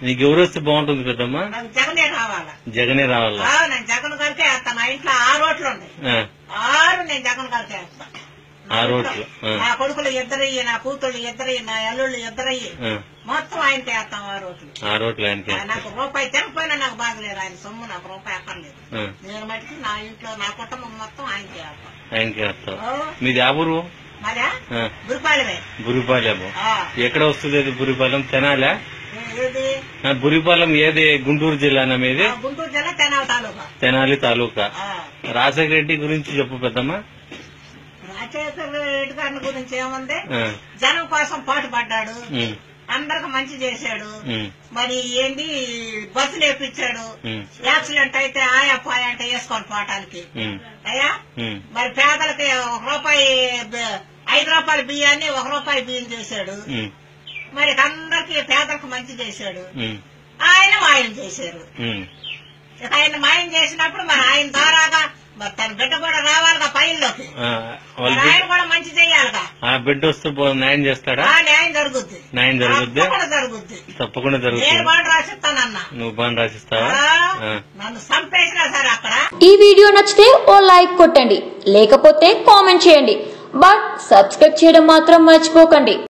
నీకు ఎవరు వస్తే బాగుంటుంది పెద్దమ్మ నాకు జగనే కావాలా జగనే రావాలా ఆ, నేను జగన్ గారికే వేస్తాను నా ఇంట్లో ఆరు ఓట్లు ఉన్నాయి ఆ, ఆరు నేను జగన్ గారికే వేస్తాను నా ఆరు ఇంట్లో ఓట్లు, ఆ. నా కొడుకులు ఇద్దరయ్యి నా కూతుళ్ళు ఇద్దరయ్యి నా అల్లుళ్ళు ఇద్దరయ్యి ఆ, మొత్తం ఆయనకే వేస్తాం ఆరు ఓట్లు ఆ రోడ్లు ఆయనకి ఆ, నాకు రూపాయి తినకపోయినా నాకు బాగలేదు ఆయన సొమ్ము నాకు రూపాయి అక్కర్లేదు ఆ, నేను మటుకు నా ఇంట్లో నా కుటుంబం మొత్తం ఆయనకే వేస్తాం ఆయనకి వేస్తావు ఓ, మీది ఆబురు మరా ఆ, గురిపాలెమే బురిపాలెము ఆ, ఎక్కడ వస్తుంది అది బురిపాలెం తెనాలా ఏ- ఏది ఆ, బురిపాలెం ఏది గుంటూరు జిల్లానా మీది ఆ, గుంటూరు జిల్లా తెనాలి తాలూకా తెనాలి తాలూకా ఆ, రాజశేఖర రెడ్డి గురించి చెప్పు పెద్దమ్మ రాజశేఖర రెడ్డి గారి గురించి ఏముంది ఆ, జనం కోసం పాటు పడ్డాడు ఉమ్, అందరికి మంచి చేశాడు ఉమ్, మరి ఏంది బస్సులు వేపించాడు ఉమ్, యాక్సిడెంట్ అయితే ఆయా పాయ అంటే వేసుకొని పోవటానికి ఉమ్, అయ్యా ఉమ్, మరి పేదలకి ఒక రూపాయి బ- ఐదు రూపాయల బియ్యాన్ని ఒక రూపాయి బియ్యం చేశాడు ఉమ్, మరి అందరికి పేదలకు మంచి చేశాడు ఉమ్, ఆయన మాయం చేశారు ఉమ్. ఇక ఆయన మాయం చేసినప్పుడు మరి ఆయన ద్వారాగా మరి తన బిడ్డ కూడా రావాలిగా పైల్లోకి ఆ, వాళ్ళ మరి బిడ్డ ఆయన కూడా మంచి చేయాలిగా ఆ బిడ్డ వస్తే బో- న్యాయం చేస్తాడా ఆ న్యాయం జరుగుద్ది న్యాయం జరుగుద్ది తప్పకుండా జరుగుద్ది తప్పకుండా నేను జరుగుతుంది కూడా రాసిస్తానన్నా నువ్వు బాగా రాసిస్తావా ఆ, ఆ. నన్ను చంపేసినా సరే అక్కడ ఈ వీడియో నచ్చితే ఓ లైక్ కొట్టండి లేకపోతే కామెంట్ చేయండి బట్ సబ్స్క్రైబ్ చేయడం మాత్రం మర్చిపోకండి